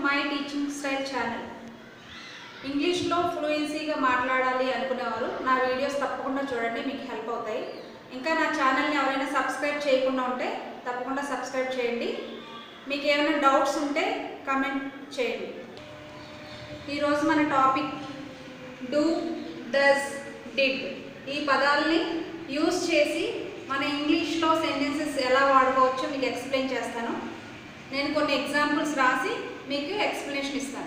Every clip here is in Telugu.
మై టీచింగ్ స్టైల్ ఛానల్ ఇంగ్లీష్లో ఫ్లూయెన్సీగా మాట్లాడాలి అనుకునేవారు నా వీడియోస్ తప్పకుండా చూడండి మీకు హెల్ప్ అవుతాయి ఇంకా నా ఛానల్ని ఎవరైనా సబ్స్క్రైబ్ చేయకుండా ఉంటే తప్పకుండా సబ్స్క్రైబ్ చేయండి మీకు ఏమైనా డౌట్స్ ఉంటే కమెంట్ చేయండి ఈరోజు మన టాపిక్ డూ డస్ డిడ్ ఈ పదాలని యూస్ చేసి మన ఇంగ్లీష్లో సెంటెన్సెస్ ఎలా వాడుకోవచ్చో మీకు ఎక్స్ప్లెయిన్ చేస్తాను నేను కొన్ని ఎగ్జాంపుల్స్ రాసి మీకు ఎక్స్ప్లెనేషన్ ఇస్తాను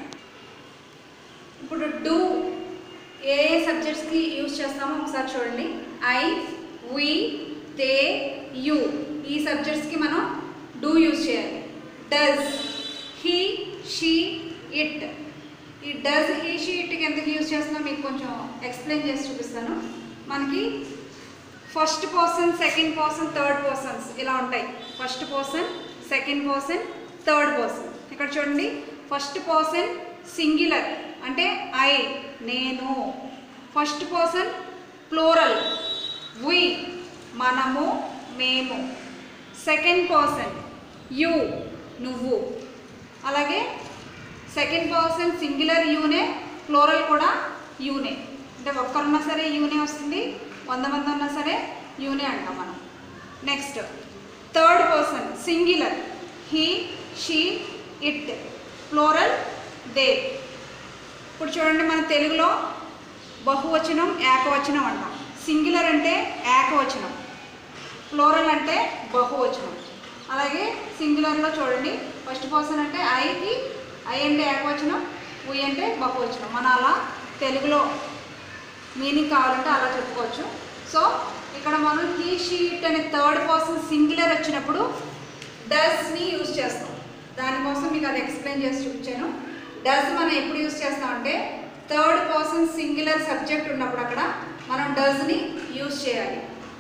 ఇప్పుడు డూ ఏ ఏ సబ్జెక్ట్స్కి యూజ్ చేస్తామో ఒకసారి చూడండి ఐ వి దే యు ఈ సబ్జెక్ట్స్కి మనం డూ యూజ్ చేయాలి డస్ హీ షీ ఇట్ ఈ డస్ హీ షీ ఇట్కి ఎందుకు యూజ్ చేస్తున్నా మీకు కొంచెం ఎక్స్ప్లెయిన్ చేసి చూపిస్తాను మనకి first person second person third persons ఇలా ఉంటాయి first person second person third person ఇక్కడ చూడండి ఫస్ట్ పర్సన్ సింగులర్ అంటే ఐ నేను ఫస్ట్ పర్సన్ ప్లోరల్ వి మనము మేము సెకండ్ పర్సన్ యు నువ్వు అలాగే సెకండ్ పర్సన్ సింగులర్ యూనే ప్లోరల్ కూడా యూనే అంటే ఒక్కరున్నా సరే యూనే వస్తుంది వంద మంది ఉన్నా సరే యూనే అంటాం మనం next third person singular he she it plural they ఇప్పుడు చూడండి మన తెలుగులో బహువచనం ఏకవచనం అంటాం సింగులర్ అంటే ఏకవచనం ప్లోరల్ అంటే బహువచనం అలాగే సింగులర్లో చూడండి ఫస్ట్ పర్సన్ అంటే ఐకి ఐ అంటే ఏకవచనం ఉయ్ అంటే బహువచనం మనం అలా తెలుగులో మీనింగ్ కావాలంటే అలా చెప్పుకోవచ్చు సో ఇక్కడ మనం హీ షీట్ అనే థర్డ్ పర్సన్ సింగులర్ వచ్చినప్పుడు డస్ని యూజ్ చేస్తాం దానికోసం మీకు అది ఎక్స్ప్లెయిన్ చేసి చూపించాను డస్ మనం ఎప్పుడు యూజ్ చేస్తామంటే థర్డ్ పర్సన్ సింగులర్ సబ్జెక్ట్ ఉన్నప్పుడు అక్కడ మనం డస్ని యూజ్ చేయాలి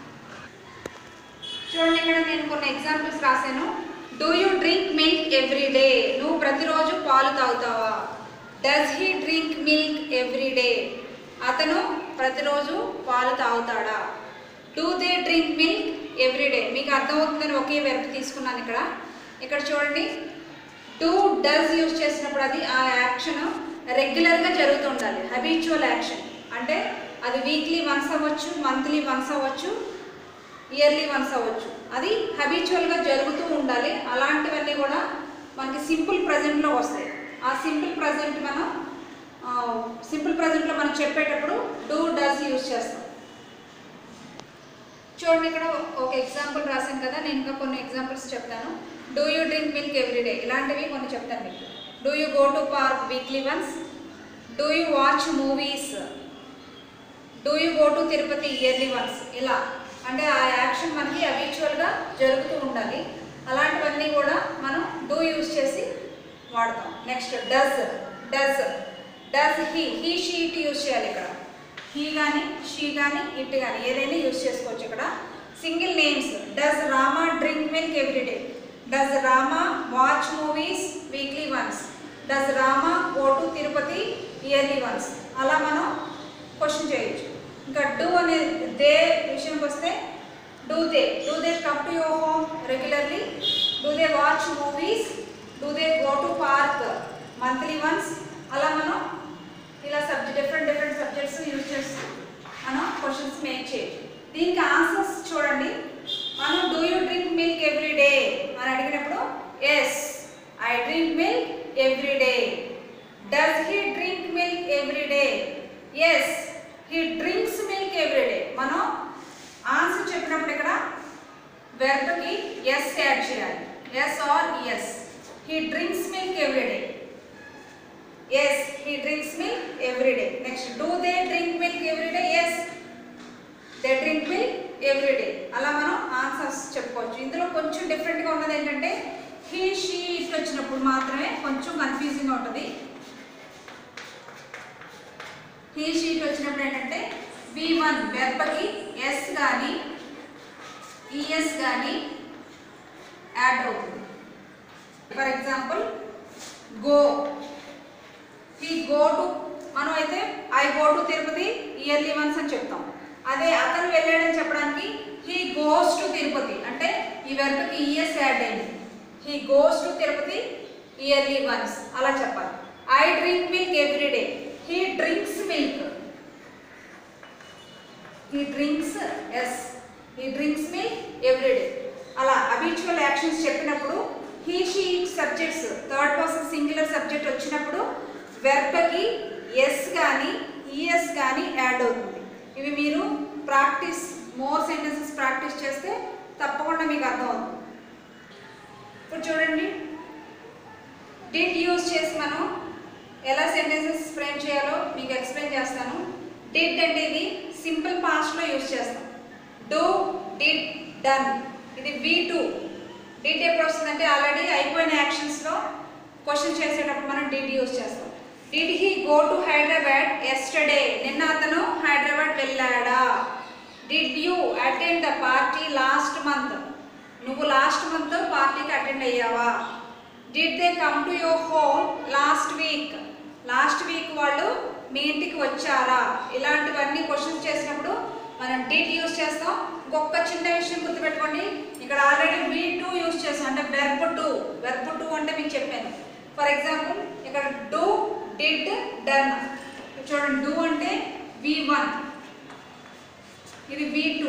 చూడండి ఇక్కడ నేను కొన్ని ఎగ్జాంపుల్స్ రాశాను do you drink milk every day నువ్వు ప్రతిరోజు పాలు తాగుతావా does he drink milk every day అతను ప్రతిరోజు పాలు తాగుతాడా do they drink milk every day మీకు అర్థమవుతుందని ఒకే వెర్బ్ తీసుకున్నాను ఇక్కడ ఇక్కడ చూడండి డూ డస్ యూజ్ చేసినప్పుడు అది ఆ యాక్షన్ రెగ్యులర్గా జరుగుతూ ఉండాలి హబిచువల్ యాక్షన్ అంటే అది వీక్లీ వన్స్ అవ్వచ్చు మంత్లీ వన్స్ అవ్వచ్చు ఇయర్లీ వన్స్ అవ్వచ్చు అది హబిచువల్గా జరుగుతూ ఉండాలి అలాంటివన్నీ కూడా మనకి సింపుల్ ప్రజెంట్లో వస్తాయి ఆ సింపుల్ ప్రజెంట్ మనం సింపుల్ ప్రజెంట్లో మనం చెప్పేటప్పుడు డూ డస్ యూజ్ చేస్తాం చూడండి ఇక్కడ ఒక ఎగ్జాంపుల్ రాశాను కదా నేను ఇంకా కొన్ని ఎగ్జాంపుల్స్ చెప్తాను do you drink milk everyday ఇలాంటివి కొన్ని చెప్తాను మీకు do you go to park weekly once do you watch movies do you go to Tirupati yearly once ఇలా అంటే ఆ యాక్షన్ మనకి అబిచువల్గా జరుగుతూ ఉండాలి అలాంటివన్నీ కూడా మనం డూ యూజ్ చేసి వాడతాం next does does does he he she it use చేయాలి ఇక్కడ హీ కానీ షీ కానీ ఇట్ కానీ ఏదైనా యూజ్ చేసుకోవచ్చు ఇక్కడ single names does Rama drink milk everyday does Rama watch movies weekly once does Rama go to Tirupati yearly once అలా మనం క్వశ్చన్ చేయొచ్చు ఇంకా డూ అనే దే విషయంకి వస్తే do they do they come to your home regularly do they watch movies do they go to park monthly once అలా మనం ఇలా subject different different subjects use చేస్తూ మనం క్వశ్చన్స్ మేక్ చేయొచ్చు దీనికి ఆన్సర్స్ చూడండి మనం do you drink milk every day అని అడిగినప్పుడు yes I drink milk every day does he drink milk every day yes he drinks milk every day మనం ఆన్సర్ చెప్పినప్పుడు ఇక్కడ వెర్బ్కి ఎస్ యాడ్ చేయాలి S or yes he drinks milk every day yes he drinks milk every day next do they drink milk every day yes they drink milk every day అలా మనం ఆన్సర్స్ చెప్పుకోవచ్చు ఇందులో కొంచెం డిఫరెంట్గా ఉన్నది ఏంటంటే హీ షీ ఇట్ వచ్చినప్పుడు మాత్రమే కొంచెం కన్ఫ్యూజింగ్గా ఉంటుంది హీ షీట్ వచ్చినప్పుడు ఏంటంటే వి వన్ వెర్బకి ఎస్ కానీ ఈఎస్ కానీ యాడ్ అవుతుంది for example go he go to మనం అయితే I go to Tirupati yearly once అని చెప్తాం అదే అతను వెళ్ళాడని చెప్పడానికి హీ గోస్ టు తిరుపతి అంటే ఈ వెర్బ్కి ఈఎస్ యాడ్ అయింది he goes to Tirupati yearly once అలా చెప్పాలి I drink milk every day he drinks milk he drinks S he drinks milk every day అలా అబిచువల్ యాక్షన్స్ చెప్పినప్పుడు he she subjects third person singular subject వచ్చినప్పుడు వెర్బకి ఎస్ కానీ ఈఎస్ కానీ యాడ్ అవుతుంది ఇవి మీరు ప్రాక్టీస్ మోర్ సెంటెన్సెస్ ప్రాక్టీస్ చేస్తే తప్పకుండా మీకు అర్థం అవుతుంది ఇప్పుడు చూడండి డిడ్ యూజ్ చేసి మనం ఎలా సెంటెన్సెస్ ఫ్రేమ్ చేయాలో మీకు ఎక్స్ప్లెయిన్ చేస్తాను డిడ్ అంటే ఇది సింపుల్ పాస్ట్లో యూజ్ చేస్తాం డూ డిడ్ డన్ ఇది వి టూ డిడ్ ఎప్పుడు వస్తుందంటే ఆల్రెడీ అయిపోయిన యాక్షన్స్లో క్వశ్చన్ చేసేటప్పుడు మనం డిడ్ యూజ్ చేస్తాం did he go to Hyderabad yesterday నిన్న అతను హైదరాబాద్ వెళ్ళాడా did you attend the party last month నువ్వు లాస్ట్ మంత్ పార్టీకి అటెండ్ అయ్యావా did they come to your home last week last week వాళ్ళు మీ ఇంటికి వచ్చారా ఇలాంటివన్నీ క్వశ్చన్స్ చేసినప్పుడు మనం డిడ్ యూస్ చేస్తాం ఇంకొక చిన్న విషయం గుర్తుపెట్టుకోండి ఇక్కడ ఆల్రెడీ వి టూ యూస్ చేస్తాం అంటే వెర్బ్ టూ వెర్బ్ టూ అంటే మీకు చెప్పాను ఫర్ ఎగ్జాంపుల్ ఇక్కడ డూ డిడ్ డన్ చూడండి డూ అంటే వి వన్ ఇది వి టూ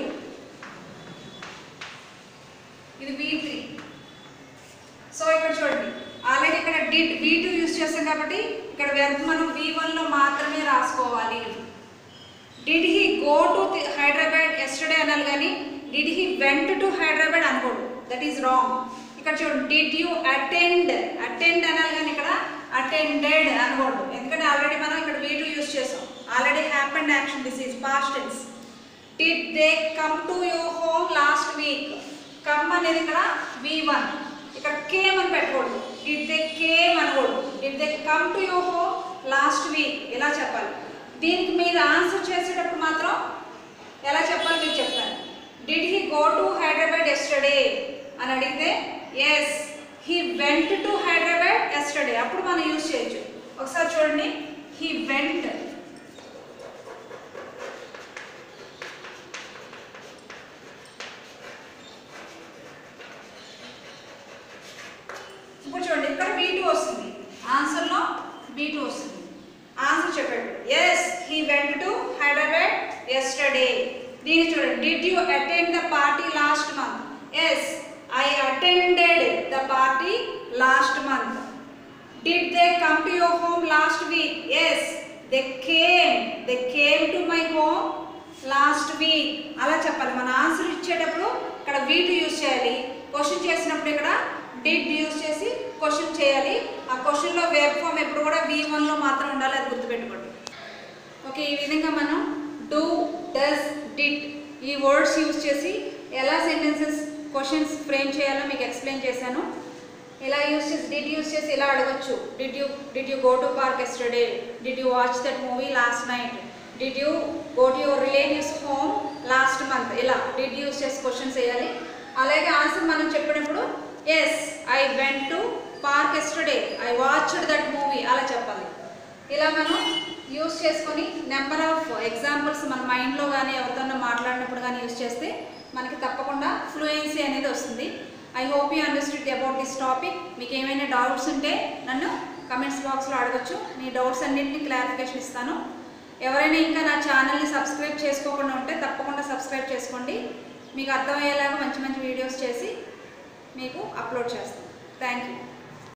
ఇది వి త్రీ సో ఇక్కడ చూడండి ఆల్రెడీ ఇక్కడ డిడ్ వి టూ యూస్ చేస్తాం కాబట్టి ఇక్కడ వెర్బ్ మనం వి వన్లో మాత్రమే రాసుకోవాలి did he go to Hyderabad yesterday అనాలి కానీ did he went to Hyderabad అనుకోడు దట్ ఈస్ రాంగ్ ఇక్కడ చూడండి డిడ్ యూ అటెండ్ అటెండ్ అనాలి కానీ ఇక్కడ అటెండెడ్ అనకూడదు ఎందుకంటే ఆల్రెడీ మనం ఇక్కడ వీ టూ యూస్ చేసాం already happened action this is past tense did they come to your home last week come అనేది ఇక్కడ వి వన్ ఇక్కడ కేమ్ అని పెట్టకూడదు డిడ్ దే కేమ్ అనకూడదు did they come to your home last week ఇలా చెప్పాలి దీనికి మీరు ఆన్సర్ చేసేటప్పుడు మాత్రం ఎలా చెప్పాలి మీకు చెప్తాను did he go to Hyderabad yesterday అని అడిగితే yes he went to Hyderabad yesterday అప్పుడు మనం యూజ్ చేయొచ్చు ఒకసారి చూడండి హీ వెంట్ ఇప్పుడు చూడండి ఇక్కడ బీ టూ వస్తుంది ఆన్సర్లో బీ టూ వస్తుంది ఆన్సర్ చెప్పండి yes he went to Hyderabad yesterday దీన్ని చూడండి did you attend the party last month yes I attended the party last month did they come to your home last week yes they came they came to my home last week అలా చెప్పాలి మన ఆన్సర్ ఇచ్చేటప్పుడు ఇక్కడ వీట్ యూస్ చేయాలి క్వశ్చన్ చేసినప్పుడు ఇక్కడ డిడ్ యూస్ చేసి క్వశ్చన్ చేయాలి ఆ క్వశ్చన్లో వేబ్ ఫామ్ ఎప్పుడు కూడా వి వన్లో మాత్రం ఉండాలి అది గుర్తుపెట్టుకోండి ఓకే ఈ విధంగా మనం డూ డస్ డిడ్ ఈ వర్డ్స్ యూస్ చేసి ఎలా సెంటెన్సెస్ క్వశ్చన్స్ ఫ్రేమ్ చేయాలో మీకు ఎక్స్ప్లెయిన్ చేశాను ఇలా యూస్ చేసి డిడ్ యూస్ చేసి ఇలా అడగచ్చు did you did you go to park yesterday did you watch that movie last night did you go to your relatives home last month ఇలా డిడ్ యూస్ చేసి క్వశ్చన్స్ వేయాలి అలాగే ఆన్సర్ మనం చెప్పినప్పుడు yes I went to park yesterday I watched that movie అలా చెప్పాలి ఇలా మనం యూస్ చేసుకొని నెంబర్ ఆఫ్ ఎగ్జాంపుల్స్ మన మైండ్లో కానీ ఎవరితోనో మాట్లాడినప్పుడు కానీ యూస్ చేస్తే మనకి తప్పకుండా ఫ్లూయెన్సీ అనేది వస్తుంది I hope you understood about this topic మీకు ఏమైనా డౌట్స్ ఉంటే నన్ను కమెంట్స్ బాక్స్లో అడగచ్చు మీ డౌట్స్ అన్నింటినీ క్లారిఫికేషన్ ఇస్తాను ఎవరైనా ఇంకా నా ఛానల్ని సబ్స్క్రైబ్ చేసుకోకుండా ఉంటే తప్పకుండా సబ్స్క్రైబ్ చేసుకోండి మీకు అర్థమయ్యేలాగా మంచి మంచి వీడియోస్ చేసి మీకు అప్లోడ్ చేస్తాను థ్యాంక్ యూ